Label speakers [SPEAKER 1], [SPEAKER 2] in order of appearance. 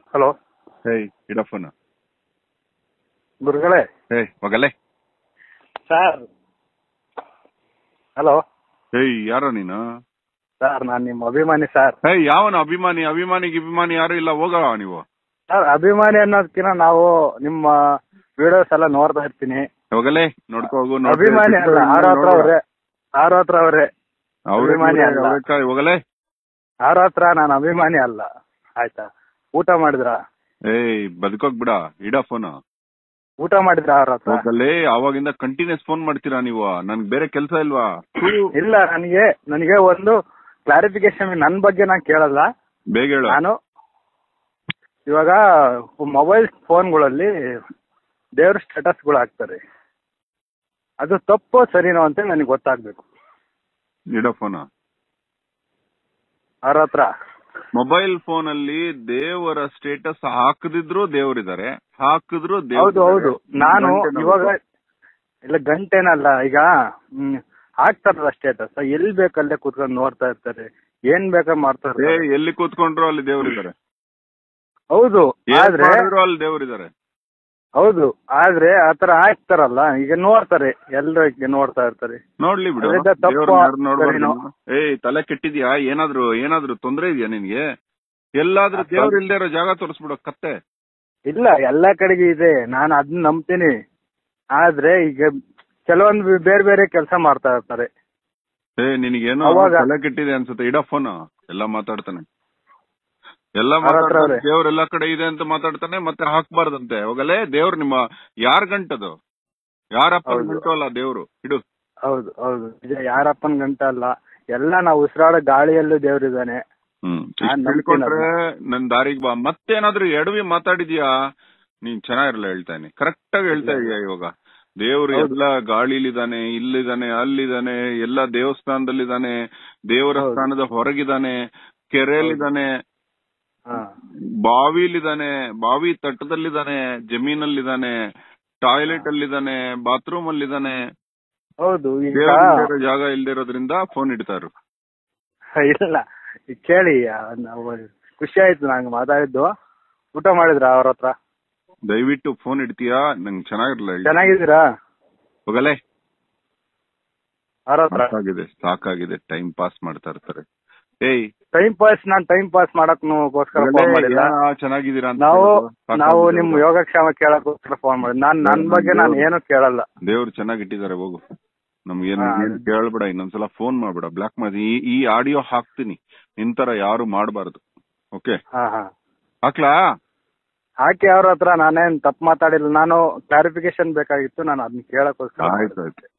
[SPEAKER 1] Hello
[SPEAKER 2] ಹೇಯ್ ಇಡ phone
[SPEAKER 1] ಗುರುಗಳೇ
[SPEAKER 2] ಹೇಯ್ ಹೋಗಲ್ಲೇ
[SPEAKER 1] sir hello
[SPEAKER 2] ಹೇಯ್ ಯಾರೋ ನೀನು
[SPEAKER 1] ಸರ್ ನಾನು ನಿಮ್ಮ ಅಭಿಮಾನಿ ಸರ್
[SPEAKER 2] ಹೇಯ್ ಯಾವನ ಅಭಿಮಾನಿ ಅಭಿಮಾನಿ ಅಭಿಮಾನಿ ಯಾರು ಇಲ್ಲ ಹೋಗ ನೀವು
[SPEAKER 1] ಸರ್ ಅಭಿಮಾನಿ ಅನ್ನೋದಕ್ಕಿಂತ ನಾವು ನಿಮ್ಮ ವಿಡಿಯೋಸ್ ಎಲ್ಲ ನೋಡ್ತಾ ಇರ್ತೀನಿ
[SPEAKER 2] ಹೋಗಲೇ ನೋಡ್ಕೋ ಹೋಗು ನೋಡ್ಕೊ.
[SPEAKER 1] ಅಭಿಮಾನಿ ಅಲ್ಲ ಆರ ಹತ್ರ ಅವ್ರೆ ಆರ ಹತ್ರ ಅವ್ರೆ
[SPEAKER 2] ಅವ್ರೇ
[SPEAKER 1] ಅಭಿಮಾನಿ
[SPEAKER 2] ಇವ್ರೇ,
[SPEAKER 1] ಅಲ್ಲ.
[SPEAKER 2] ಅವ್ರೇ ಕಾಯ್, ಹೋಗಲೇ
[SPEAKER 1] ಆರ ಹತ್ರ ನಾನು ಅಭಿಮಾನಿ ಅಲ್ಲ ಆಯ್ತಾ ಊಟ ಮಾಡಿದ್ರ
[SPEAKER 2] ಏಯ್ ಬದುಕೋಗ್ ಬಿಡ ಇಡ ಫೋನ್
[SPEAKER 1] ಊಟ ಮಾಡಿದ್ರ ಅವ್ರ ಹತ್ರ
[SPEAKER 2] ಹೋಗಲ್ಲೇ ಅವಾಗಿಂದ ಕಂಟಿನ್ಯೂಸ್ ಫೋನ್ ಮಾಡ್ತೀರಾ ನೀವು ನನ್ಗೆ ಬೇರೆ ಕೆಲಸ ಇಲ್ವಾ ಥು,
[SPEAKER 1] ಇಲ್ಲ ನನಗೆ ನನಗೆ ಒಂದು ಕ್ಲಾರಿಫಿಕೇಶನ್ ನನ್ನ ಬಗ್ಗೆ ನಾನು ಕೇಳಲ್ಲ
[SPEAKER 2] ಬೇಗ ಹೇಳು
[SPEAKER 1] ನಾನು ಇವಾಗ ಮೊಬೈಲ್ ಫೋನ್ಗಳಲ್ಲಿ ದೇವ್ರ ಸ್ಟೇಟಸ್ಗಳು ಹಾಕ್ತಾರೆ ಅದು ತಪ್ಪೋ ಸರಿನೋ ಅಂತ ನನಗೆ ಗೊತ್ತಾಗ್ಬೇಕು
[SPEAKER 2] ಇಡ ಫೋನ್
[SPEAKER 1] ಅವ್ರ ಹತ್ರ
[SPEAKER 2] ಮೊಬೈಲ್ ಫೋನ್ ಅಲ್ಲಿ ದೇವರ ಸ್ಟೇಟಸ್ ಹಾಕದಿದ್ರು ದೇವರಿದ್ದಾರೆ ಹಾಕಿದ್ರು
[SPEAKER 1] ಹೌದು ಹೌದು ನಾನು ಇವಾಗ ಇಲ್ಲ ಗಂಟೆನಲ್ಲ ಈಗ ಹ್ಮ್, ಹಾಕ್ತಾರಲ್ಲ ಸ್ಟೇಟಸ್ ಎಲ್ಲಿ ಬೇಕಲ್ಲೇ ಕೂತ್ಕೊಂಡು ನೋಡ್ತಾ ಇರ್ತಾರೆ ಏನ್ ಬೇಕಾದ್ರೆ ಮಾಡ್ತಾ
[SPEAKER 2] ಏ
[SPEAKER 1] ಇರ್ತಾರೆ
[SPEAKER 2] ಎಲ್ಲಿ ಕೂತ್ಕೊಂಡ್ರು ಅಲ್ಲಿ ದೇವರಿದ್ದಾರೆ
[SPEAKER 1] ಹೌದು ಆದ್ರೆ
[SPEAKER 2] ಮಾಡಿದ್ರು ಅಲ್ಲಿ ದೇವರಿದ್ದಾರೆ
[SPEAKER 1] ಹೌದು ಆದ್ರೆ ಆತರ ಹಾಕ್ತಾರಲ್ಲ ಈಗ ನೋಡ್ತಾರೆ ಎಲ್ರು ಈಗ ನೋಡ್ತಾ ಇರ್ತಾರೆ
[SPEAKER 2] ನೋಡ್ಲಿ ಬಿಡು
[SPEAKER 1] ಅದ್ರಿಂದ ತಪ್ಪು
[SPEAKER 2] ದೇವ್ರನ್ನ ಯಾರು ನೋಡ್ಬಾರ್ದು
[SPEAKER 1] ಸರಿನೋ?
[SPEAKER 2] ನೀನು? ಏಯ್ ತಲೆ ಕೆಟ್ಟಿದ್ಯಾ ಏನಾದ್ರು ಏನಾದ್ರು ತೊಂದ್ರೆ ಇದೆಯಾ ನಿನ್ಗೆ ಎಲ್ಲಾದ್ರೂ
[SPEAKER 1] ಆ,
[SPEAKER 2] ದೇವ್ರ ಇಲ್ದೇ ಇರೋ ಜಾಗ ತೋರಿಸ್ಬಿಡು ಕತ್ತೆ
[SPEAKER 1] ಇಲ್ಲ ಎಲ್ಲಾ ಕಡೆಗೆ ಇದೆ ನಾನು ಅದನ್ನ ನಂಬ್ತೀನಿ ಆದ್ರೆ ಈಗ ಕೆಲವೊಂದು ಬೇರೆ ಬೇರೆ ಕೆಲಸ ಮಾಡ್ತಾ ಇರ್ತಾರೆ
[SPEAKER 2] ಏ ನಿನಗೇನೋ
[SPEAKER 1] ಅವಾಗ-
[SPEAKER 2] ತಲೆ ಕೆಟ್ಟಿದೆ ಅನ್ಸುತ್ತೆ ಇಡ ಫೋನ್ ಎಲ್ಲ ಮಾತಾಡ್ತಾನೆ ಎಲ್ಲ
[SPEAKER 1] ಅವ್ರ ಹತ್ರ
[SPEAKER 2] ಮಾತಾಡ್ತಾನೆ
[SPEAKER 1] ಅವ್ರೆ.
[SPEAKER 2] ದೇವ್ರ ಎಲ್ಲಾ ಕಡೆ ಇದೆ ಅಂತ ಮಾತಾಡ್ತಾನೆ ಮತ್ತೆ ಹಾಕ್ಬಾರ್ದಂತೆ ಹೋಗಲೇ ದೇವ್ರು ನಿಮ್ಮ ಯಾರ್ ಗಂಟದು ಯಾರಪ್ಪ
[SPEAKER 1] ಹೌದು.
[SPEAKER 2] ಗಂಟು ಅಲ್ಲ ದೇವ್ರು ಇಡು
[SPEAKER 1] ಹೌದು ಹೌದು ನಿಜ ಯಾರಪ್ಪನ ಗಂಟ ಅಲ್ಲ ಎಲ್ಲ ನಾವು ಉಸಿರಾಡೋ ಗಾಳಿಯಲ್ಲೂ ದೇವ್ರಿದ್ದಾನೆ
[SPEAKER 2] ಹ್ಮ್
[SPEAKER 1] ನಾನ್
[SPEAKER 2] ಇಷ್ಟ್
[SPEAKER 1] ನಂಬ್ತೀನಿ
[SPEAKER 2] ತಿಳ್ಕೊಂಡ್ರೆ ನನ್ ದಾರಿಗ್ ಬಾ ಮತ್ತೇನಾದ್ರೂ ಎಡವಿ ಮಾತಾಡಿದ್ಯಾ ನೀನ್ ಚೆನ್ನಾಗಿರಲ್ಲ ಹೇಳ್ತಾನೆ ಕರೆಕ್ಟ್ ಆಗಿ ಹೇಳ್ತಾ ಇದೀಯ ಇವಾಗ ದೇವ್ರು
[SPEAKER 1] ಹೌದು.
[SPEAKER 2] ಎಲ್ಲ ಗಾಳಿಲಿದಾನೆ ಇಲ್ಲಿದಾನೆ ಅಲ್ಲಿದಾನೆ ಎಲ್ಲ ದೇವಸ್ಥಾನದಲ್ಲಿದಾನೆ ದೇವರ
[SPEAKER 1] ಹೌದು.
[SPEAKER 2] ಸ್ಥಾನದ ಹೊರಗಿದಾನೆ ಕೆರೆಯಲ್ಲಿದಾನೆ
[SPEAKER 1] ಹಾ
[SPEAKER 2] ಬಾವಿಲಿದಾನೆ ಬಾವಿ ತಟ್ಟದಲ್ಲಿದಾನೆ ಜಮೀನಲ್ಲಿದಾನೆ ಟಾಯ್ಲೆಟ್ ಅಲ್ಲಿದಾನೆ ಬಾತ್ರೂಮ್ ಅಲ್ಲಿದಾನೆ
[SPEAKER 1] ಹೌದು ಈಗ
[SPEAKER 2] ದೇವ್ರ ಇಲ್ದೇ ಇರೋ ಜಾಗ ಇಲ್ದೇ ಇರೋದ್ರಿಂದ ಫೋನ್ ಇಡ್ತಾರು
[SPEAKER 1] ಇಲ್ಲ ಈಗ ಕೇಳಿ ಆ, ನಾವು ಖುಷಿ ಆಯ್ತು ನಂಗೆ ಮಾತಾಡಿದ್ದು ಊಟ ಮಾಡಿದ್ರ ಅವ್ರ ಹತ್ರ
[SPEAKER 2] ದಯವಿಟ್ಟು ಫೋನ್ ಇಡ್ತೀಯಾ ನಂಗೆ ಚೆನ್ನಾಗಿರ್ಲ ಹೇಳಿ.
[SPEAKER 1] ಚೆನ್ನಾಗಿದ್ದೀರಾ
[SPEAKER 2] ಹೋಗಲೇ
[SPEAKER 1] ಅವ್ರ ಹತ್ರ
[SPEAKER 2] ಸಾಕಾಗಿದೆ ಸಾಕಾಗಿದೆ ಟೈಮ್ ಪಾಸ್ ಮಾಡ್ತಾ ಇರ್ತಾರೆ ಏಯ್
[SPEAKER 1] ಟೈಮ್ ಪಾಸ್ ನಾನ್ ಟೈಮ್ ಪಾಸ್ ಮಾಡಕ್ಕೋಸ್ಕರ ಫೋನ್ ಮಾಡಿಲ್ಲ
[SPEAKER 2] ಯಾ, ಚೆನ್ನಾಗಿದ್ದೀರಾ ಅಂತ
[SPEAKER 1] ನಾವು
[SPEAKER 2] ಹೇಳೋದು. ಸಾಕಾಗಿದೆ
[SPEAKER 1] ನಾವು
[SPEAKER 2] ಹೋಗು.
[SPEAKER 1] ನಿಮ್ ಯೋಗಕ್ಷೇಮ ಕೇಳಕ್ಕೋಸ್ಕರ ಫೋನ್ ಮಾಡಿ ನಾನ್ ನನ್
[SPEAKER 2] ದೇವ್ರು-
[SPEAKER 1] ಬಗ್ಗೆ ನಾನು
[SPEAKER 2] ದೇವ್ರು-
[SPEAKER 1] ಏನು ಕೇಳಲ್ಲ
[SPEAKER 2] ದೇವ್ರು ಚೆನ್ನಾಗಿ ಇಟ್ಟಿದ್ದಾರೆ ಹೋಗು ನಮ್ಗೆ ಏನ್
[SPEAKER 1] ಹಾ.
[SPEAKER 2] ಏನ್ ಕೇಳ್ಬೇಡ ಇನ್ನೊಂದ್ಸಲ ಫೋನ್ ಮಾಡ್ಬೇಡ ಬ್ಲಾಕ್ ಮಾಡಿ ಈ ಈ ಆಡಿಯೋ ಹಾಕ್ತೀನಿ ನಿಂತರ ಯಾರು ಮಾಡಬಾರ್ದು ಓಕೆ
[SPEAKER 1] ಹಾ ಹಾ
[SPEAKER 2] ಹಾಕ್ಲಾ
[SPEAKER 1] ಹಾಕಿ ಅವ್ರ ಹತ್ರ ನಾನೇನ್ ತಪ್ಪು ಮಾತಾಡಿಲ್ಲ ನಾನು ಕ್ಲಾರಿಫಿಕೇಶನ್ ಬೇಕಾಗಿತ್ತು ನಾನು ಅದನ್ನ ಕೇಳಕ್ಕೋಸ್ಕರ
[SPEAKER 2] ಆಯ್ತು ಆಯ್ತು